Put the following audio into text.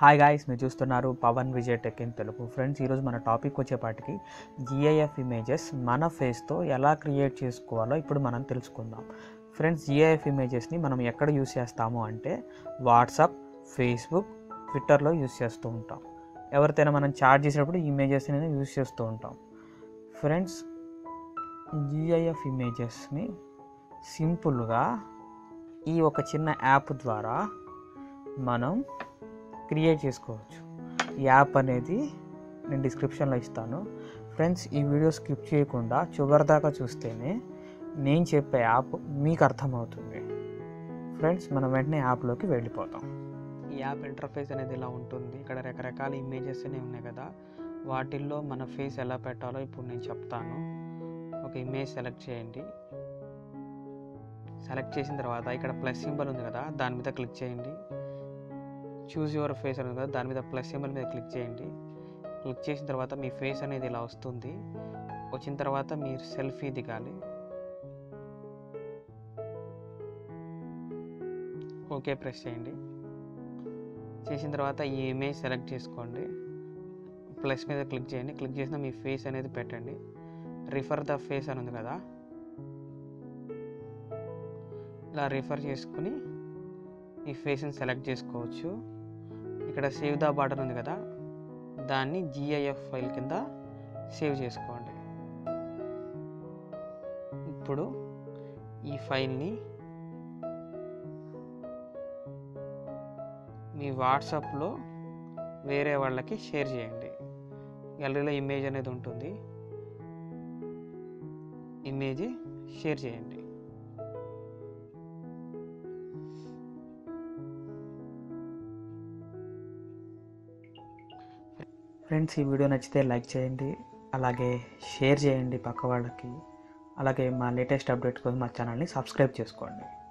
hi guys మీరు చూస్తున్నారు Pavan Vijay tech in Telugu friends ఈరోజు మన టాపిక్ వచ్చేపాటికి జిఐఎఫ్ ఇమేజెస్ మన ఫేస్తో ఎలా క్రియేట్ చేసుకోవాలో ఇప్పుడు మనం తెలుసుకుందాం ఫ్రెండ్స్ జిఐఎఫ్ ఇమేజెస్ని మనం ఎక్కడ యూస్ చేస్తాము అంటే వాట్సాప్ ఫేస్బుక్ ట్విట్టర్లో యూస్ చేస్తూ ఉంటాం ఎవరితోనైనా మనం చాట్ చేసేటప్పుడు ఇమేజెస్ అనేది యూస్ చేస్తూ ఉంటాం ఫ్రెండ్స్ జిఐఎఫ్ ఇమేజెస్ని సింపుల్గా ఈ ఒక చిన్న యాప్ ద్వారా మనం క్రియేట్ చేసుకోవచ్చు ఈ యాప్ అనేది నేను డిస్క్రిప్షన్లో ఇస్తాను ఫ్రెండ్స్ ఈ వీడియో స్కిప్ చేయకుండా చివరి దాకా చూస్తేనే నేను చెప్పే యాప్ మీకు అర్థమవుతుంది ఫ్రెండ్స్ మనం వెంటనే యాప్లోకి వెళ్ళిపోతాం ఈ యాప్ ఇంటర్ఫేస్ అనేది ఇలా ఉంటుంది ఇక్కడ రకరకాల ఇమేజెస్ అనేవి ఉన్నాయి కదా వాటిల్లో మన ఫేస్ ఎలా పెట్టాలో ఇప్పుడు నేను చెప్తాను ఒక ఇమేజ్ సెలెక్ట్ చేయండి సెలెక్ట్ చేసిన తర్వాత ఇక్కడ ప్లస్ సింబల్ ఉంది కదా దాని మీద క్లిక్ చేయండి చూస్ యువర్ ఫేస్ అనేది కదా దాని మీద ప్లస్ సింబల్ మీద క్లిక్ చేయండి క్లిక్ చేసిన తర్వాత మీ ఫేస్ అనేది ఇలా వస్తుంది వచ్చిన తర్వాత మీరు సెల్ఫీ దిగాలి ఓకే ప్రెస్ చేయండి చేసిన తర్వాత ఈ ఇమేజ్ సెలెక్ట్ చేసుకోండి ప్లస్ మీద క్లిక్ చేయండి క్లిక్ చేసిన మీ ఫేస్ అనేది పెట్టండి రిఫర్ ద ఫేస్ అని ఉంది కదా ఇలా రిఫర్ చేసుకుని ఈ ఫేస్ని సెలెక్ట్ చేసుకోవచ్చు ఇక్కడ సేవ్ ద బటన్ ఉంది కదా దాన్ని జిఐఎఫ్ ఫైల్ కింద సేవ్ చేసుకోండి ఇప్పుడు ఈ ఫైల్ని మీ వాట్సాప్లో వేరే వాళ్ళకి షేర్ చేయండి గ్యాలరీలో ఇమేజ్ అనేది ఉంటుంది ఇమేజ్ షేర్ చేయండి ఫ్రెండ్స్ ఈ వీడియో నచ్చితే లైక్ చేయండి అలాగే షేర్ చేయండి పక్క వాళ్ళకి అలాగే మా లేటెస్ట్ అప్డేట్ కోసం మా ఛానల్ని సబ్స్క్రైబ్ చేసుకోండి